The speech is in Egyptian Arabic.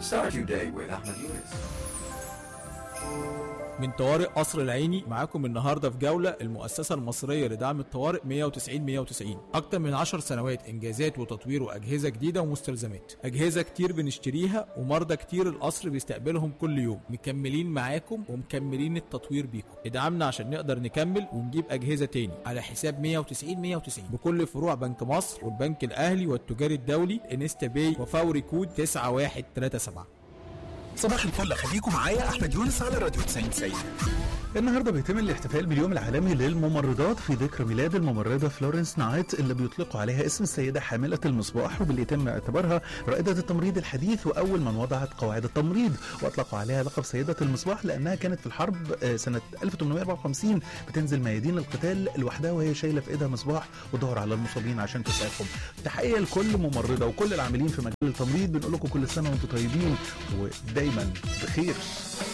Start your day with Ahmed Yunus. من طوارئ قصر العيني معاكم النهارده في جوله المؤسسه المصريه لدعم الطوارئ 190 190 اكتر من 10 سنوات انجازات وتطوير واجهزه جديده ومستلزمات اجهزه كتير بنشتريها ومرضى كتير القصر بيستقبلهم كل يوم مكملين معاكم ومكملين التطوير بيكم ادعمنا عشان نقدر نكمل ونجيب اجهزه تاني على حساب 190 190 بكل فروع بنك مصر والبنك الاهلي والتجاري الدولي انستا باي وفوري كود 9137 صباح الفل خليكم معايا احمد يونس على راديو 90 90 النهارده بيتم الاحتفال باليوم العالمي للممرضات في ذكرى ميلاد الممرضه فلورنس نايت اللي بيطلقوا عليها اسم السيده حامله المصباح واللي يتم اعتبارها رائده التمريض الحديث واول من وضعت قواعد التمريض واطلقوا عليها لقب سيده المصباح لانها كانت في الحرب آه، سنه 1854 بتنزل ميادين القتال لوحدها وهي شايله في ايدها مصباح وتدور على المصابين عشان تسعفهم تحيه لكل ممرضه وكل العاملين في مجال التمريض بنقول لكم كل سنه وانتم طيبين ودايما بخير